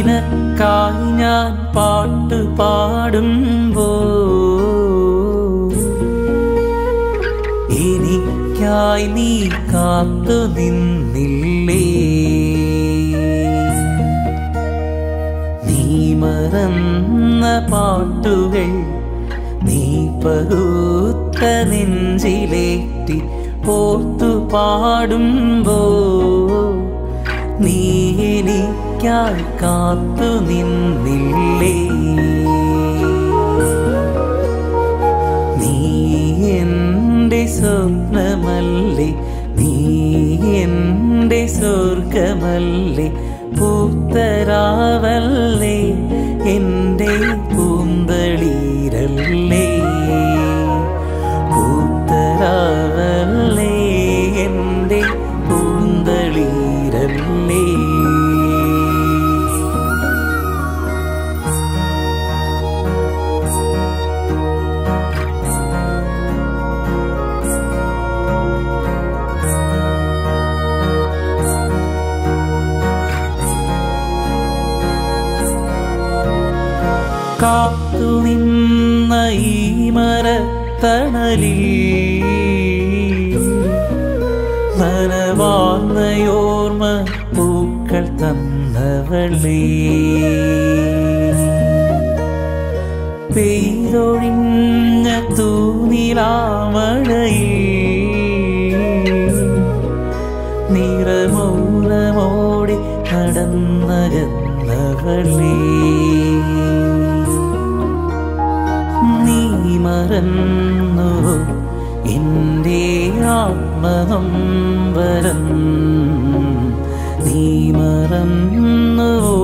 നിനക്കായി ഞാൻ പാട്ട് പാടുമ്പോ എനിക്കായി നീ കാത്തു നിന്നില്ലേ നീ മറന്ന പാട്ടുകൾ നീ പകുത്ത നെഞ്ചിലേറ്റി ഓർത്തു പാടുമ്പോ നീ എനിക്കായി കാത്തു നിന്നില്ലേ നീ എൻ്റെ സ്വപ്നമല്ലേ നീ എൻ്റെ സ്വർഗമല്ലേ പൂത്തരാവല്ലേ എൻ്റെ പൂന്തളീരല്ലേ പൂത്തരാവല്ലേ എൻ്റെ പൂന്തളീരല്ലേ കാത്തു നിന്ന ഈ മരത്തണലിൽ നനവാർന്നയോർമ്മ പൂക്കൾ തന്നവളേ പെയ്തൊഴിഞ്ഞ തൂനിലാമഴയിൽ നിറമൗനമോടെ നടന്നകന്നവളേ നീ മറന്നു എൻ്റെ ആത്മനൊമ്പരം നീ മറന്നു